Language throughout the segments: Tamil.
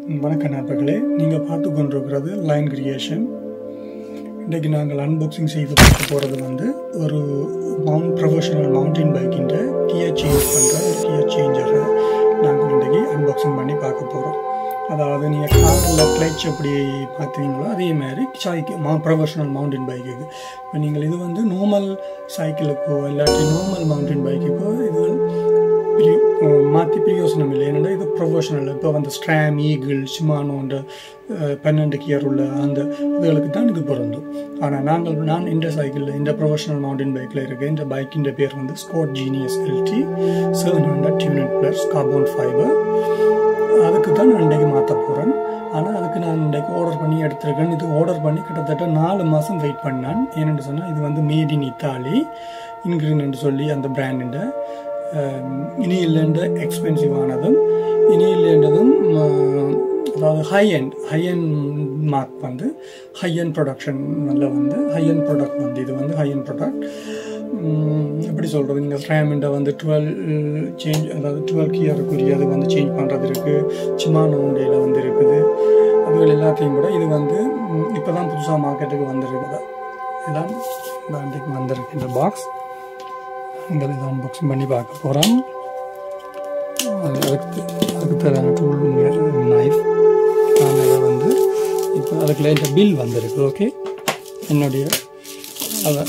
வணக்க நண்பர்களே நீங்கள் பார்த்து கொண்டிருக்கிறது லைன் கிரியேஷன் இன்றைக்கு நாங்கள் அன்பாக்சிங் செய்து பார்க்க போகிறது வந்து ஒரு மவுண்ட் ப்ரொஃபஷனல் மவுண்டன் பைக்கின்ற கியர் சேஞ்ச் பண்ணுற ஒரு கியர் சேஞ்சரை நாங்கள் இன்றைக்கி அன்பாக்சிங் பண்ணி பார்க்க போகிறோம் அதாவது நீங்கள் காரில் கிளச் எப்படி பார்த்தீங்களோ அதே மாதிரி சைக்கிள் மா ப்ரொஃபஷனல் மவுண்டன் பைக்குக்கு இப்போ நீங்கள் இது வந்து நார்மல் சைக்கிளுக்கோ இல்லாட்டி நார்மல் மவுண்டன் பைக்குக்கோ இது மாற்றி பிரயோசனம் இல்லை ஏன்னா இது ப்ரொஃபஷனல் இப்போ வந்து ஸ்ட்ராம் ஈகிள் சிமானோன்ற பன்னெண்டு கியர் உள்ள அந்த இதுகளுக்கு தான் இது பொருந்தும் ஆனால் நாங்கள் நான் இந்த சைக்கிளில் இந்த ப்ரொஃபஷனல் மவுண்டன் பைக்கில் இருக்க இந்த பைக்கின் பேர் வந்து Scott Genius LT seven hundred tuned plus carbon fibre அதுக்கு தான் நான் இன்றைக்கு மாற்ற போகிறேன் ஆனால் அதுக்கு நான் இன்றைக்கு ஆர்டர் பண்ணி எடுத்திருக்கேன் இது ஆர்டர் பண்ணி கிட்டத்தட்ட நாலு மாதம் வெயிட் பண்ணேன் ஏன்னு சொன்னால் இது வந்து மேட் இன் இத்தாலி இன்க்ரீடியன்ட் சொல்லி அந்த பிராண்டிൻ്റെ இனி இல்லைன்ற எக்ஸ்பென்சிவானதும் இனி இல்லைன்றதும் அதாவது high end high end mark வந்து ஹை எண்ட் ப்ரொடக்ஷனில் வந்து ஹை எண்ட் ப்ராடக்ட் வந்து இது வந்து ஹை எண்ட் ப்ராடக்ட் எப்படி சொல்கிறது நீங்கள் ஸ்ட்ராமிண்ட வந்து டுவெல் சேஞ்ச் அதாவது டுவெல் கியருக்குரிய அது வந்து சேஞ்ச் பண்ணுறது இருக்குது சிமான உண்டையில் வந்து இருக்குது அதுகள் எல்லாத்தையும் கூட இது வந்து இப்போ தான் புதுசாக மார்க்கெட்டுக்கு வந்திருக்குது இதுதான் பிராண்டுக்கு வந்திருக்கு இந்த பாக்ஸ் இங்கே இதை அன்பாக்சிங் பண்ணி பார்க்க போகிறோம் அதுக்கு அதுக்கு தேவையான டூல் நைஃப் நான் இதை வந்து இப்போ அதுக்குள்ள இந்த பில் வந்திருக்கு ஓகே என்னுடைய அதை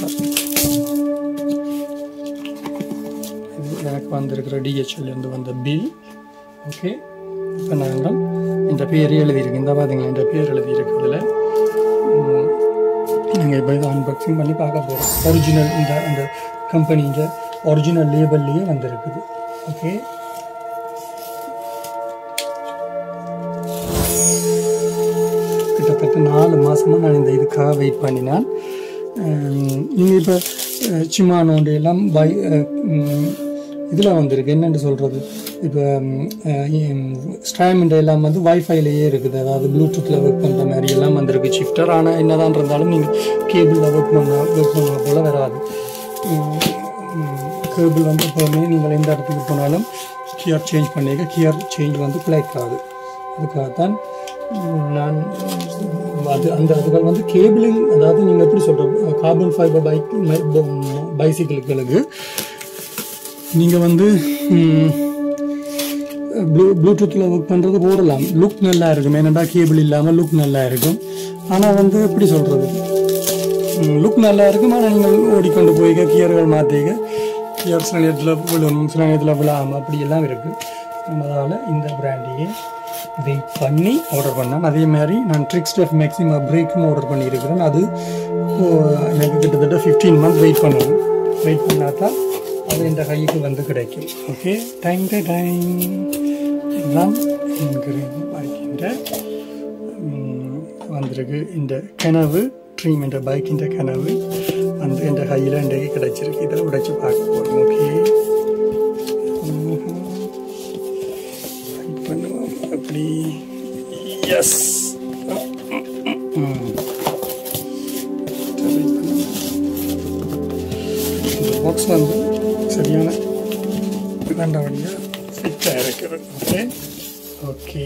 இது எனக்கு வந்திருக்கிற டிஹெச்எல்லேருந்து வந்த பில் ஓகே இப்போ நாங்கள் இந்த பேர் எழுதியிருக்கு இந்த பார்த்தீங்களா இந்த பேர் எழுதியிருக்கு அதில் நாங்கள் இப்போ இதை அன்பாக்சிங் பண்ணி பார்க்க போகிறோம் ஒரிஜினல் இந்த இந்த கம்பெனிங்க ஒரிஜினல் லேபிள்லேயே வந்திருக்குது ஓகே கிட்டத்தட்ட நாலு மாதமாக நான் இந்த இதுக்காக வெயிட் பண்ணினேன் நீங்கள் இப்போ சிமானோண்டு எல்லாம் பை இதில் வந்திருக்கு என்னென்னு சொல்கிறது இப்போ ஸ்ட்ராமிண்ட் எல்லாம் வந்து வைஃபைலேயே இருக்குது அதாவது ப்ளூடூத்தில் ஒர்க் பண்ணுற மாதிரி எல்லாம் வந்திருக்கு ஷிஃப்டர் ஆனால் என்னதான் இருந்தாலும் நீங்கள் கேபிளில் ஒர்க் பண்ண ஒர்க் பண்ண போல் வராது கேபிள் வந்து எப்போவுமே நீங்கள் எந்த இடத்துக்கு போனாலும் கியர் சேஞ்ச் பண்ணிக்க கியர் சேஞ்ச் வந்து பிழைக்காது அதுக்காகத்தான் நான் அது அந்த அதுகள் வந்து கேபிளிங் அதாவது நீங்கள் எப்படி சொல்கிற கார்பன் ஃபைபர் பைக் பைசிக்கிள்களுக்கு நீங்கள் வந்து ப்ளூ ப்ளூடூத்தில் ஒர்க் பண்ணுறது போடலாம் லுக் நல்லா இருக்கும் ஏன்னாடா கேபிள் இல்லாமல் லுக் நல்லா இருக்கும் ஆனால் வந்து எப்படி சொல்கிறது லுக் நல்லா இருக்கும் ஆனால் நீங்கள் ஓடிக்கொண்டு போய்க்க கியர்கள் மாற்றிக்க கியர் சில நேரத்தில் விழும் சில நேரத்தில் விழாமல் அப்படியெல்லாம் இருக்குது அதனால் இந்த பிராண்டையே வெயிட் பண்ணி ஆர்டர் பண்ணேன் அதே மாதிரி நான் ட்ரிக் ஸ்டெஃப் மேக்ஸிமம் பிரேக்கும் ஆர்டர் பண்ணியிருக்கிறேன் அது எனக்கு கிட்டத்தட்ட ஃபிஃப்டீன் மந்த் வெயிட் பண்ணணும் வெயிட் பண்ணால் தான் அது இந்த கைக்கு வந்து கிடைக்கும் ஓகே டைம் டு டைம் இதுதான் பைக்கின்ற வந்திருக்கு இந்த கனவு ட்ரீம் என்ற பைக்கின்ற கனவு வந்து என்ற கையில் இன்றைக்கு கிடைச்சிருக்கு இதை உடைச்சு பார்க்க போகிறோம் ஓகே பண்ணுவோம் அப்படி எஸ் பாக்ஸ் வந்து சரியான ரெண்ட வழியாக ஃபிட்டாக இருக்கிறது ஓகே ஓகே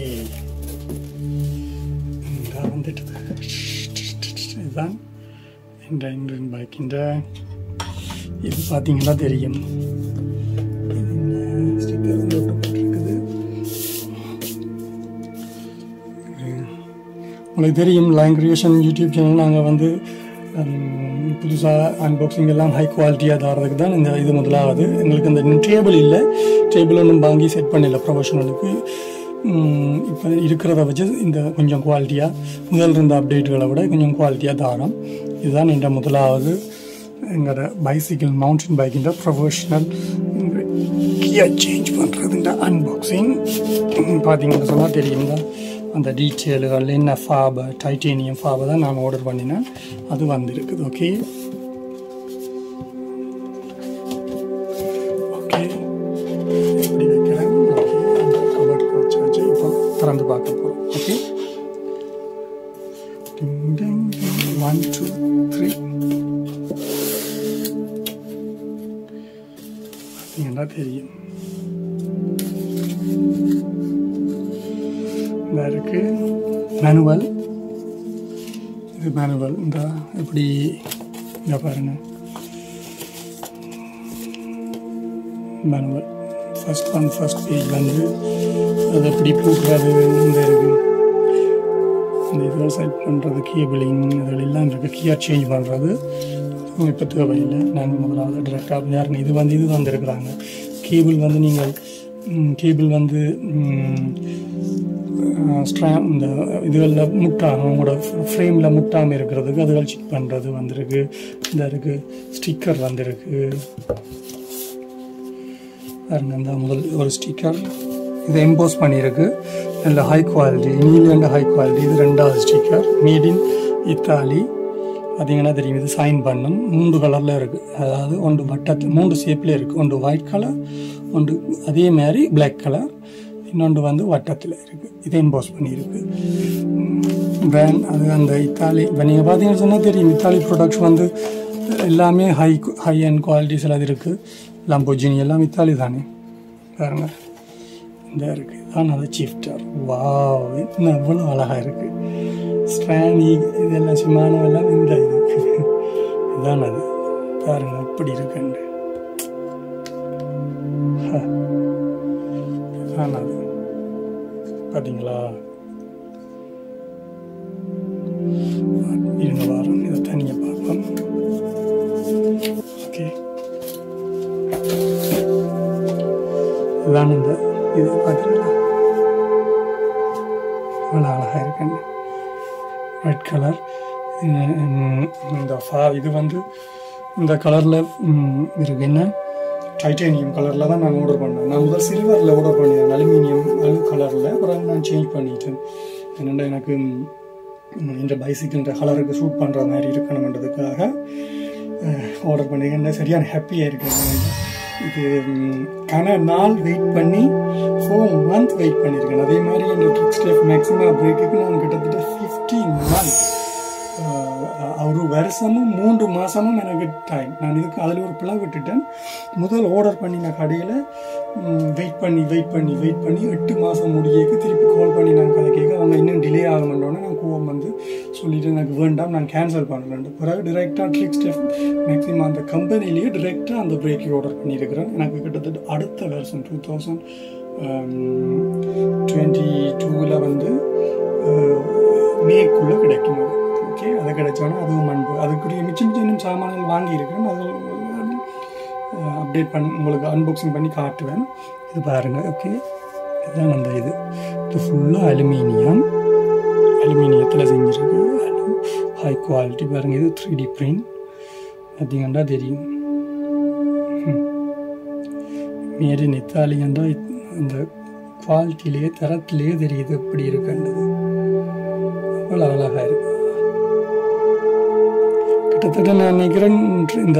இந்த வந்துட்டு இதுதான் இந்த இன்ஜின் பைக் இந்த இது பார்த்தீங்கன்னா தெரியும் ஸ்டிக்கர் வந்து ஒட்டப்பட்டிருக்குது உங்களுக்கு தெரியும் லைன் கிரியேஷன் யூடியூப் சேனல் நாங்கள் வந்து புதுசாக அன்பாக்சிங் எல்லாம் ஹை குவாலிட்டியாக தரதுக்கு தான் இந்த இது முதலாவது எங்களுக்கு அந்த டேபிள் இல்லை டேபிள் ஒன்றும் வாங்கி செட் பண்ணல ப்ரொஃபஷனலுக்கு இப்போ இருக்கிறத வச்சு இந்த கொஞ்சம் குவாலிட்டியாக முதல் இருந்த அப்டேட்டுகளை விட கொஞ்சம் குவாலிட்டியாக தாரம் இதுதான் என்ற முதலாவது எங்களோட பைசிக்கிள் மவுண்டன் பைக்கின்ற ப்ரொஃபஷனல் கியர் சேஞ்ச் பண்ணுறதுன்ற அன்பாக்சிங் பார்த்தீங்கன்னு சொன்னால் தெரியும் தான் அந்த டீட்டெயிலுகள் என்ன ஃபாபை டைட்டேனியம் ஃபாபை தான் நான் ஆர்டர் பண்ணினேன் அது வந்திருக்குது ஓகே ஓகே எப்படி வைக்கிறேன் ஓகே அந்த கபர்க்கு வச்சாச்சு இப்போ திறந்து பார்க்க போகிறோம் ஓகே ஒன் டூ த்ரீ பார்த்தீங்கன்னா தெரியும் இந்த அழகாக இருக்கு மேனுவல் இது மேனுவல் இந்த இப்படி இங்கே பாருங்க manual first one first page வந்து அது எப்படி பூட்டுறது இந்த இருக்கு இந்த இதெல்லாம் செட் பண்ணுறது கேபிளிங் இதில் எல்லாம் இருக்குது கியர் சேஞ்ச் பண்ணுறது இப்போ தேவையில்லை நாங்கள் முதலாவது டிரெக்டாக யாருன்னு இது வந்து இது வந்துருக்குறாங்க கேபிள் வந்து நீங்கள் கேபிள் வந்து ஸ்ட்ராம் இந்த இதுகளில் முட்டாகும் உங்களோட ஃப்ரேமில் முட்டாமல் இருக்கிறதுக்கு அதுகள் செக் பண்ணுறது வந்திருக்கு இந்த இருக்குது ஸ்டிக்கர் வந்திருக்கு பாருங்க இந்த முதல் ஒரு ஸ்டிக்கர் இதை எம்போஸ் பண்ணியிருக்கு நல்ல high quality England high quality இது ரெண்டாவது ஸ்டிக்கர் மேட் இன் இத்தாலி பார்த்தீங்கன்னா தெரியும் இது சைன் பண்ணும் மூன்று கலரில் இருக்குது அதாவது ஒன்று வட்டத்து மூன்று ஷேப்பில் இருக்குது ஒன்று ஒயிட் கலர் ஒன்று அதே மாதிரி பிளாக் கலர் இன்னொன்று வந்து வட்டத்தில் இருக்குது இதை எம்போஸ் பண்ணியிருக்கு பிராண்ட் அது அந்த இத்தாலி இப்போ நீங்கள் பார்த்தீங்கன்னு சொன்னால் தெரியும் இத்தாலி ப்ராடக்ட்ஸ் வந்து எல்லாமே ஹை ஹை அண்ட் குவாலிட்டிஸ் எல்லாம் இருக்குது லம்போஜினி எல்லாம் இத்தாலி தானே பாருங்க இந்த இருக்குது தான் அது சிஃப்டர் வாவ் இன்னும் எவ்வளோ அழகாக இருக்குது ஸ்ட்ரான் இதெல்லாம் சிமானோ எல்லாம் இந்த இது இதுதான் அது பாருங்க எப்படி இருக்குன்னு இதுதான் அது பார்த்தீங்களா இருங்க வாரம் இதை தனியாக பார்ப்போம் ஓகே இதுதான் இந்த இது பார்த்தீங்களா இவ்வளோ அழகாக இருக்குங்க ஒயிட் கலர் இந்த ஃபா இது வந்து இந்த கலரில் இருக்கு என்ன டைட்டானியம் கலரில் தான் நான் ஆர்டர் பண்ணேன் நான் முதல் சில்வரில் ஆர்டர் பண்ணினேன் அலுமினியம் அலு கலரில் அப்புறம் நான் சேஞ்ச் பண்ணிட்டேன் என்னென்னா எனக்கு இந்த பைசிக்கிள்ன்ற கலருக்கு சூட் பண்ணுற மாதிரி இருக்கணுன்றதுக்காக ஆர்டர் பண்ணியிருக்கேன் சரியான ஹாப்பியாக இருக்கேன் இது கன நாள் வெயிட் பண்ணி ஃபோர் மந்த் வெயிட் பண்ணியிருக்கேன் அதே மாதிரி இந்த ட்ரிக் ஸ்டெப் மேக்ஸிமம் பிரேக்குக்கு நான் கிட்டத்தட்ட ஃபிஃப்டீன் மந்த் ஒரு வருஷமும் மூன்று மாதமும் எனக்கு டைம் நான் இதுக்கு அதில் ஒரு பிள்ளை விட்டுட்டேன் முதல் ஆர்டர் பண்ணின கடையில் வெயிட் பண்ணி வெயிட் பண்ணி வெயிட் பண்ணி எட்டு மாதம் முடியக்கு திருப்பி கால் பண்ணி நான் கதை கேட்க அவங்க இன்னும் டிலே ஆகணுன்றோன்னே நான் கோவம் வந்து சொல்லிட்டு எனக்கு வேண்டாம் நான் கேன்சல் பண்ணலன்ட்டு பிறகு டிரெக்டாக ட்ரிக் ஸ்டெப் மேக்ஸிமம் அந்த கம்பெனிலேயே டிரெக்டாக அந்த பிரேக்கை ஆர்டர் பண்ணியிருக்கிறேன் எனக்கு கிட்டத்தட்ட அடுத்த வருஷம் டூ தௌசண்ட் டுவெண்ட்டி டூவில் வந்து மேக்குள்ளே கிடைக்கும் அது ஓகே அது கிடைச்சோன்னா அதுவும் அன்பு அதுக்குரிய மிச்சம் மிச்சம் சாமான்கள் வாங்கியிருக்கேன் அது அப்டேட் பண்ணி உங்களுக்கு அன்பாக்சிங் பண்ணி காட்டுவேன் இது பாருங்கள் ஓகே இதுதான் அந்த இது இது ஃபுல்லாக அலுமினியம் அலுமினியத்தில் செஞ்சுருக்கு ஹை குவாலிட்டி பாருங்கள் இது த்ரீ டி பிரிண்ட் பார்த்தீங்கன்னா தெரியும் மேட் இன் இத்தாலியன்றா இந்த குவாலிட்டிலேயே தரத்திலேயே தெரியுது எப்படி இருக்குன்றது அவ்வளோ அழகாக இருக்கு கிட்டத்தட்ட நான் நினைக்கிறேன் இந்த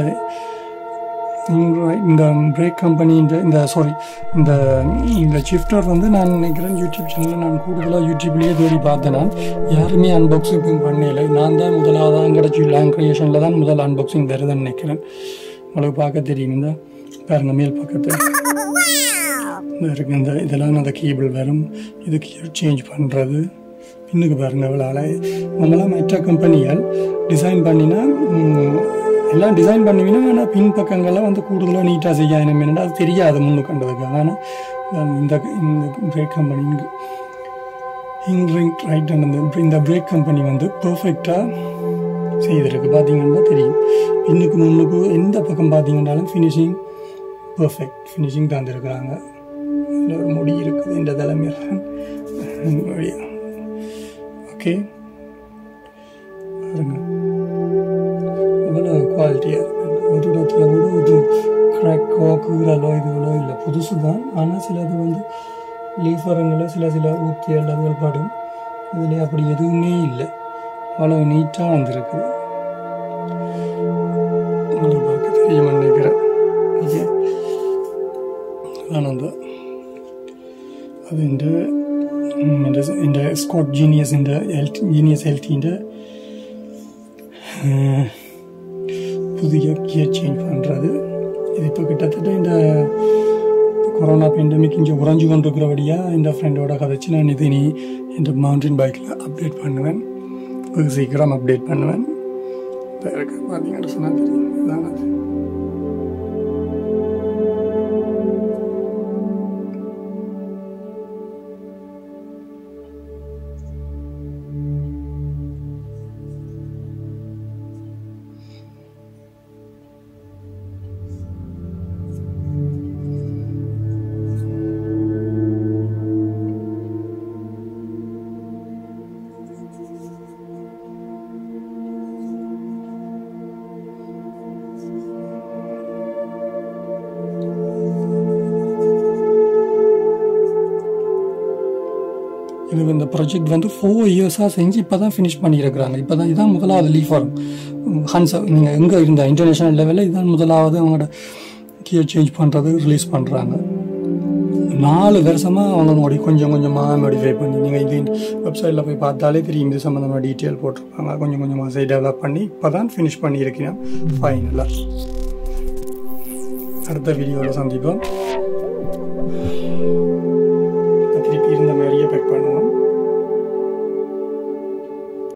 இந்த பிரேக் கம்பெனி இந்த இந்த சாரி இந்த இந்த ஷிஃப்டர் வந்து நான் நினைக்கிறேன் யூடியூப் சேனலில் நான் கூடுதலாக யூடியூப்லேயே தேடி பார்த்தேன் நான் யாருமே அன்பாக்சிங் பண்ணல நான் தான் முதலாவது கிடச்சி லேங் க்ரியேஷனில் தான் முதல் அன்பாக்சிங் வருதுன்னு நினைக்கிறேன் உங்களுக்கு பார்க்க தெரியும் இந்த பாருங்க மேல் பக்கத்தில் இந்த இருக்கு இந்த இதெல்லாம் அந்த கேபிள் வரும் இது சேஞ்ச் பண்ணுறது பின்னுக்கு பாருங்க எவ்வளோ நம்மளாம் மற்ற கம்பெனியால் டிசைன் பண்ணினா எல்லாம் டிசைன் பண்ணுவீங்கன்னா ஆனால் பின் பக்கங்கள்லாம் வந்து கூடுதலாக நீட்டாக செய்ய என்ன அது தெரியாது முன்னு கண்டதுக்கு ஆனால் இந்த இந்த பிரேக் கம்பெனி இங்கிரிங் ரைட் அந்த இந்த பிரேக் கம்பெனி வந்து பர்ஃபெக்டாக செய்திருக்கு பார்த்தீங்கன்னா தெரியும் பின்னுக்கு முன்னுக்கு எந்த பக்கம் பார்த்தீங்கன்னாலும் ஃபினிஷிங் பர்ஃபெக்ட் ஃபினிஷிங் தந்துருக்குறாங்க இதில் ஒரு முடி இருக்குது இந்த தலைமையில் ஓகே பாருங்க இவ்வளோ குவாலிட்டியாக இருக்குது ஒரு இடத்துல கூட ஒரு கிராக்கோ கீரலோ இதுகளோ இல்லை புதுசு தான் ஆனால் சிலது வந்து லீஃபரங்களில் சில சில ஊற்றி அல்லதுகள் படும் இதில் அப்படி எதுவுமே இல்லை அவ்வளோ நீட்டாக வந்திருக்கு உங்களை பார்க்க தெரியும் நினைக்கிறேன் ஓகே ஆனந்தம் അത് എൻ്റെ എൻ്റെ എൻ്റെ സ്കോട്ട് ജീനിയസിൻ്റെ എൽ ജീനിയസ് എൽ ടീൻ്റെ புதிய கியர் சேஞ்ச் பண்ணுறது இது இப்போ கிட்டத்தட்ட இந்த கொரோனா பெண்டமிக் இங்கே உறைஞ்சு கொண்டிருக்கிறபடியாக இந்த ஃப்ரெண்டோட கதைச்சு நான் இது நீ இந்த மவுண்டன் பைக்கில் அப்டேட் பண்ணுவேன் வெகு சீக்கிரம் அப்டேட் பண்ணுவேன் இப்போ இருக்கு பார்த்தீங்கன்னு சொன்னால் தெரியும் இதுதான் அது இது இந்த ப்ராஜெக்ட் வந்து ஃபோர் இயர்ஸாக செஞ்சு இப்போ தான் ஃபினிஷ் பண்ணியிருக்கிறாங்க இப்போ தான் இதான் முதலாவது லீஃப் வரும் ஹன்ஸ் நீங்கள் எங்கே இருந்த இன்டர்நேஷ்னல் லெவலில் இதான் முதலாவது அவங்களோட கியர் சேஞ்ச் பண்ணுறது ரிலீஸ் பண்ணுறாங்க நாலு வருஷமாக அவங்க மோடி கொஞ்சம் கொஞ்சமாக மாடிஃபை பண்ணி நீங்கள் இது வெப்சைட்டில் போய் பார்த்தாலே தெரியும் இது சம்மந்தமாக டீட்டெயில் போட்டிருப்பாங்க கொஞ்சம் கொஞ்சமாக சை டெவலப் பண்ணி இப்போ தான் ஃபினிஷ் பண்ணியிருக்கிறேன் ஃபைனலாக அடுத்த வீடியோவில் சந்திப்போம்